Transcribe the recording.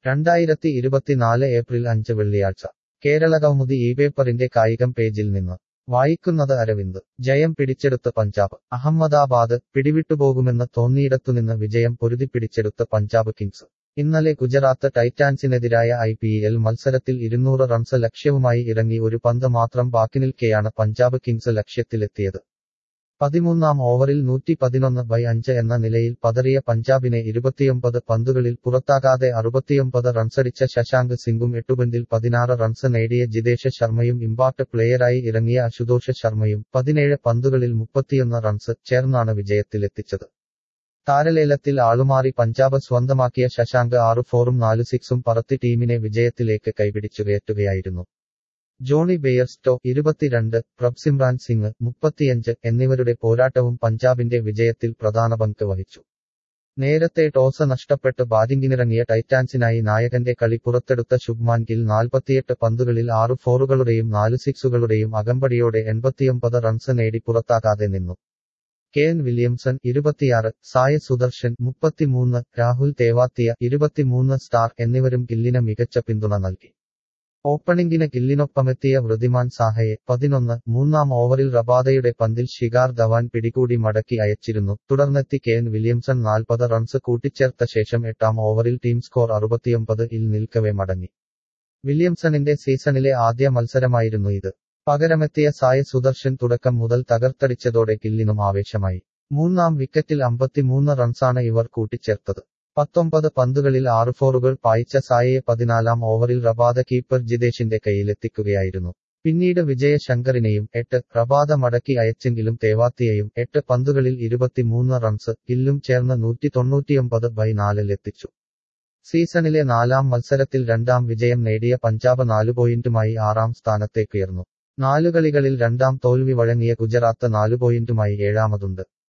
രണ്ടായിരത്തി ഇരുപത്തിനാല് ഏപ്രിൽ അഞ്ച് വെള്ളിയാഴ്ച കേരളകൗമുദി ഈ പേപ്പറിന്റെ കായികം പേജിൽ നിന്ന് വായിക്കുന്നത് അരവിന്ദ് ജയം പിടിച്ചെടുത്ത് പഞ്ചാബ് അഹമ്മദാബാദ് പിടിവിട്ടുപോകുമെന്ന് തോന്നിയിടത്തുനിന്ന് വിജയം പൊരുതിപ്പിടിച്ചെടുത്ത് പഞ്ചാബ് കിങ്സ് ഇന്നലെ ഗുജറാത്ത് ടൈറ്റാൻസിനെതിരായ ഐ പി എൽ മത്സരത്തിൽ ഇരുന്നൂറ് റൺസ് ലക്ഷ്യവുമായി ഇറങ്ങി ഒരു പന്ത് മാത്രം ബാക്കിനിൽക്കെയാണ് പഞ്ചാബ് കിങ്സ് ലക്ഷ്യത്തിലെത്തിയത് പതിമൂന്നാം ഓവറിൽ നൂറ്റി പതിനൊന്ന് ബൈ അഞ്ച് എന്ന നിലയിൽ പതറിയ പഞ്ചാബിനെ ഇരുപത്തിയൊമ്പത് പന്തുകളിൽ പുറത്താകാതെ അറുപത്തിയൊമ്പത് റൺസടിച്ച ശശാങ്ക് സിംഗും എട്ടുപന്തിൽ പതിനാറ് റൺസ് നേടിയ ജിതേഷ് ശർമ്മയും ഇമ്പാക്ട് പ്ലെയറായി ഇറങ്ങിയ അശുതോഷ് ശർമ്മയും പതിനേഴ് പന്തുകളിൽ മുപ്പത്തിയൊന്ന് റൺസ് ചേർന്നാണ് വിജയത്തിലെത്തിച്ചത് താരലേലത്തിൽ ആളുമാറി പഞ്ചാബ് സ്വന്തമാക്കിയ ശശാങ്ക് ആറ് ഫോറും നാല് സിക്സും പറത്തി ടീമിനെ വിജയത്തിലേക്ക് കൈപിടിച്ചുകയറ്റുകയായിരുന്നു ജോണി ബെയർസ്റ്റോ ഇരുപത്തിരണ്ട് പ്രഭ്സിമ്രാൻ സിംഗ് മുപ്പത്തിയഞ്ച് എന്നിവരുടെ പോരാട്ടവും പഞ്ചാബിന്റെ വിജയത്തിൽ പ്രധാന പങ്ക് വഹിച്ചു നേരത്തെ ടോസ് നഷ്ടപ്പെട്ട് ബാറ്റിംഗിനിറങ്ങിയ ടൈറ്റാൻസിനായി നായകന്റെ കളി പുറത്തെടുത്ത ശുഭ്മാൻ ഗിൽ നാൽപ്പത്തിയെട്ട് പന്തുകളിൽ ആറ് ഫോറുകളുടെയും നാല് സിക്സുകളുടെയും അകമ്പടിയോടെ എൺപത്തിയൊമ്പത് റൺസ് നേടി പുറത്താകാതെ നിന്നു കെ എൻ വില്യംസൺ ഇരുപത്തിയാറ് സായ സുദർശൻ മുപ്പത്തിമൂന്ന് രാഹുൽ തേവാത്തിയ ഇരുപത്തിമൂന്ന് സ്റ്റാർ എന്നിവരും ഗില്ലിന് മികച്ച പിന്തുണ നൽകി ഓപ്പണിംഗിന് ഗില്ലിനൊപ്പമെത്തിയ വൃതിമാൻ സാഹയെ പതിനൊന്ന് മൂന്നാം ഓവറിൽ റബാദയുടെ പന്തിൽ ഷിഗാർ ധവാൻ പിടികൂടി മടക്കി അയച്ചിരുന്നു തുടർന്നെത്തി കെ എൻ വില്യംസൺ നാൽപ്പത് റൺസ് കൂട്ടിച്ചേർത്ത ശേഷം എട്ടാം ഓവറിൽ ടീം സ്കോർ അറുപത്തിയൊമ്പത് ഇൽ നിൽക്കവെ മടങ്ങി വില്യംസണിന്റെ സീസണിലെ ആദ്യ മത്സരമായിരുന്നു ഇത് പകരമെത്തിയ സായ സുദർശൻ തുടക്കം മുതൽ തകർത്തടിച്ചതോടെ ഗില്ലിനും ആവേശമായി മൂന്നാം വിക്കറ്റിൽ അമ്പത്തിമൂന്ന് റൺസാണ് ഇവർ കൂട്ടിച്ചേർത്തത് പത്തൊമ്പത് പന്തുകളിൽ ആറ് ഫോറുകൾ പായിച്ച സായയെ പതിനാലാം ഓവറിൽ റബാദ കീപ്പർ ജിതേഷിന്റെ കയ്യിലെത്തിക്കുകയായിരുന്നു പിന്നീട് വിജയശങ്കറിനെയും എട്ട് റബാദ മടക്കി അയച്ചെങ്കിലും തേവാത്തിയെയും എട്ട് പന്തുകളിൽ ഇരുപത്തിമൂന്ന് റൺസ് ഗില്ലും ചേർന്ന് നൂറ്റി തൊണ്ണൂറ്റിയൊമ്പത് ബൈ നാലിലെത്തിച്ചു സീസണിലെ നാലാം മത്സരത്തിൽ രണ്ടാം വിജയം നേടിയ പഞ്ചാബ് നാലു പോയിന്റുമായി ആറാം സ്ഥാനത്തേക്കുയർന്നു നാലു കളികളിൽ രണ്ടാം തോൽവി വഴങ്ങിയ ഗുജറാത്ത് നാലു പോയിന്റുമായി ഏഴാമതുണ്ട്